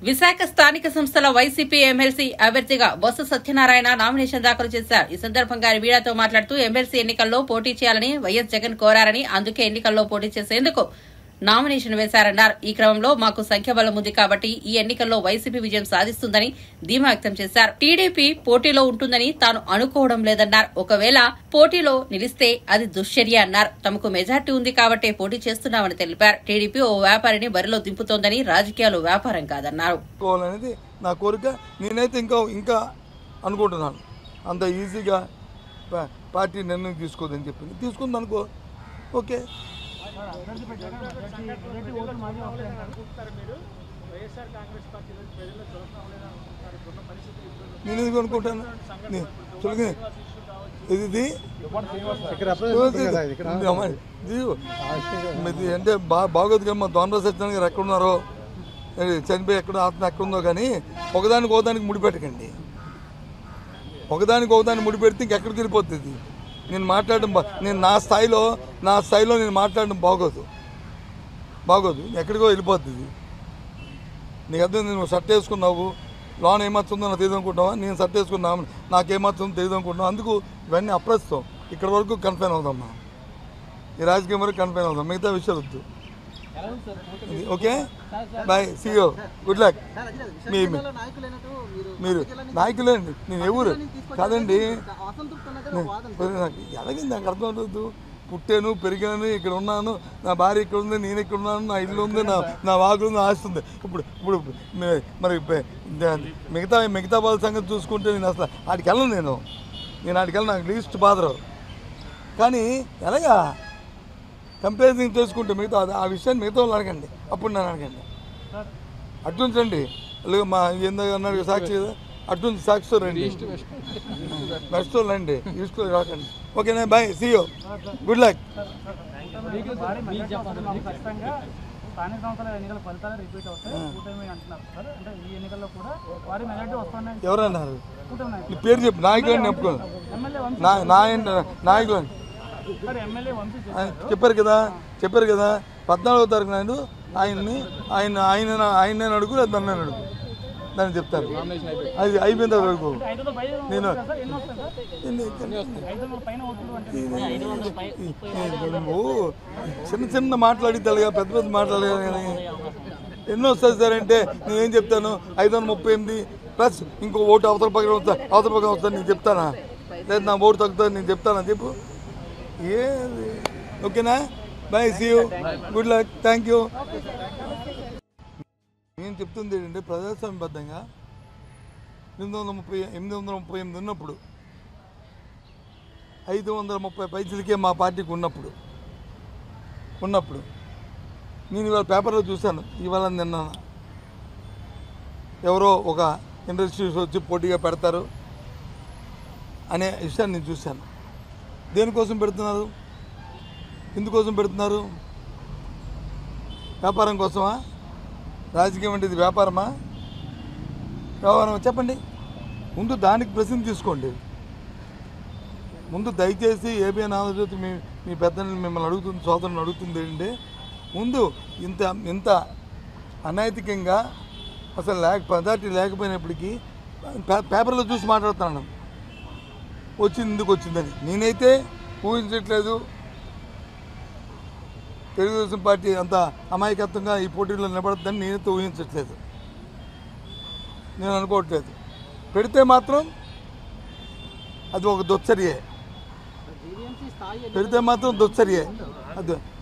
విశాఖ స్థానిక సంస్థల YCP MLC అభ్యర్థిగా బొత్స సత్యనారాయణ నామినేషన్ దాఖలు చేశారు ఈ సందర్భంగా ఆయన మీడియాతో మాట్లాడుతూ ఎమ్మెల్సీ ఎన్నికల్లో పోటీ చేయాలని వైఎస్ జగన్ కోరారని అందుకే ఎన్నికల్లో పోటీ చేసేందుకు నామినేషన్ వేశారన్నారు ఈ క్రమంలో మాకు సంఖ్యాబలం ఉంది కాబట్టి ఈ ఎన్నికల్లో వైసీపీ విజయం సాధిస్తుందని ధీమా వ్యక్తం చేశారు టీడీపీ పోటీలో ఉంటుందని తాను అనుకోవడం లేదన్నారు ఒకవేళ పోటీలో నిలిస్తే అది దుశ్చర్య అన్నారు తమకు మెజార్టీ ఉంది కాబట్టే పోటీ చేస్తున్నామని తెలిపారు టీడీపీ ఓ వ్యాపారిని బరిలో దింపుతోందని రాజకీయాలు వ్యాపారం కాదన్నారు చేసుకోవాలనేది నా కోరిక నేనైతే ఇంకా ఇంకా అనుకుంటున్నాను అంత ఈజీగా పా- పార్టీ నిర్ణయం తీసుకోదని చెప్పింది తీసుకుంది అనుకో ఓకే నేను ఎందుకు అనుకుంటాను నే- చూడగా ఇది ఇది ఇది అమ్మాయి, ఇది ఇది అంటే బా బాగోదు కానీ మా దొండ సత్యనారాయణ గారు ఎక్కడ ఉన్నారో ఏ, చనిపోయి ఎక్కడ ఆత్మ ఎక్కడ ఉందో కానీ ఒకదానికి ఒకదానికి ముడిపెట్టకండి ఒకదానికి ఒకదాన్ని ముడిపెడితే ఇంకెక్కడికి వెళ్ళిపోతుంది నేను మాట్లాడడం బా- నేను నా స్థాయిలో నా స్థాయిలో నేను మాట్లాడడం బాగోదు బాగోదు ఎక్కడికో వెళ్ళిపోతుంది నీకు అర్థం నువ్వు షర్ట్ వేసుకున్నావు లోన్ ఏమవుతుందో నాకు తెలియదు అనుకుంటున్నావా నేను షర్ట్ వేసుకున్నావు నాకేమవుతుందో తెలియదు అనుకుంటున్నావు అందుకు ఇవన్నీ అప్రస్తుతం ఇక్కడ వరకు కన్ఫైన్ అవుదామ్మా ఈ రాజకీయం వరకు కన్ఫైన్ అవుదాం మిగతా విషయాలు వద్దు ఇది okay bye see you good luck మీ మీ- మీరు నాయకులే అండి నేను ఎవరు కాదండి నేను- నాకు ఎలాగైంది నాకు అర్థం అవుతుంది పుట్టాను పెరిగాను ఇక్కడ ఉన్నాను నా భార్య ఇక్కడ ఉంది నేను ఇక్కడ ఉన్నాను నా ఇల్లు ఉంది నా నా వాగు ఉంది ఆస్తి ఉంది ఇప్పుడు ఇప్పుడు మే- మరి పె- ద- మిగతా మిగతా వాళ్ళ సంగతి చూసుకుంటే నేను అసలు ఆడికి వెళ్ళను నేను నేను ఆడికి వెళ్ళను నాకు లీస్ట్ బాధరు కానీ ఎలాగా కంపారిజన్ చేసుకుంటే మిగతా అది- ఆ విషయాన్ని మిగతా వాళ్ళు అడగండి అప్పుడు నన్ను అడగండి అట్లుంచండి అలాగే మా ఏందో అన్నాడు సాక్షి కదా అట్లుంచి సాక్షితో రండి బెస్ట్తో రండి ఈస్ట్లో రాకండి ఓకేనా బాయ్ సీయో గుడ్ లక్ ఖచ్చితంగా స్థానిక సంస్థల ఎన్నికల ఫలితాలు రిపీట్ అవుతాయి కూటమి అంటున్నారు సార్ అంటే ఈ ఎన్నికల్లో కూడా వారి మెజార్టీ వస్తున్నాయి ఎవరన్నారు కూటమి నాయకులు. నీ పేరు చెప్పు నాయకుడు చెప్పుకోండి ఎమ్మెల్యే వంశీ నా నాయన నాయకుడు సార్ ఎమ్మెల్యే వంశీ ఆయన చెప్పారు కదా చెప్పారు కదా పద్నాలుగో తారీఖు నాడు ఆయన్ని ఆయన ఆయన ఆయన అడుగు లేదా నన్ను అడుగు దాన్ని చెప్తారు అది అయిపోయిన తర్వాత అడుగు ఐదు వందల పైన నేను ఓట్లు సార్ ఎన్ని వస్తాయి సార్ ఎన్ని- ఐదు వందల పైన ఓట్లు అంటే నువ్వు చిన్న చిన్న మాట్లాడి తెలుగా పెద్ద పెద్ద మాట్లాడగా కానీ ఎన్నో వస్తాయి సార్ అంటే నేనేం చెప్తాను ఐదు వందల ముప్పై ఎనిమిది ప్లస్ ఇంకో ఓటు అవతల పక్కన వస్తా అవతల పక్కన వస్తా నేను చెప్తానా లేదు నా ఓటు తగ్గుతుంది నేను చెప్తానా చెప్పు ఏది ఓకేనా bye see you good luck thank you నేను చెప్తుంది ఏంటంటే ప్రజాస్వామ్యబద్ధంగా ఎనిమిది వందల ముప్పై ఎనిమిది వందల ముప్పై ఎనిమిది ఉన్నప్పుడు ఐదు వందల ముప్పై పైసలకే మా పార్టీకి ఉన్నప్పుడు ఉన్నప్పుడు నేను ఇవాళ పేపర్లో చూశాను ఇవాళ నిన్న ఎవరో ఒక ఇండస్ట్రీస్ వచ్చి పోటీగా పెడతారు అనే విషయాన్ని నేను చూశాను దేనికోసం పెడుతున్నారు ఎందుకోసం పెడుతున్నారు వ్యాపారం కోసమా రాజకీయం అంటే ఇది వ్యాపారమా వ్యవహారం చెప్పండి ముందు దానికి ప్రశ్న తీసుకోండి ముందు దయచేసి ఏబిఎన్ ఆంధ్రజ్యోతి మీ మీ పెద్దల్ని మిమ్మల్ని అడుగుతుంది సోదరుని అడుగుతుంది ఏంటంటే ముందు ఇంత ఇంత అనైతికంగా అసలు లేక పదార్థి లేకపోయినప్పటికీ పే- పేపర్లో చూసి మాట్లాడుతున్నాను వచ్చింది ఎందుకు వచ్చిందని నేనైతే ఊహించట్లేదు తెలుగుదేశం పార్టీ అంత అమాయకత్వంగా ఈ పోటీలో నిలబడుతుందని నేనైతే ఊహించట్లేదు నేను అనుకోవట్లేదు పెడితే మాత్రం అది ఒక దుచ్చర్యే పెడితే మాత్రం దుచ్చర్యే అది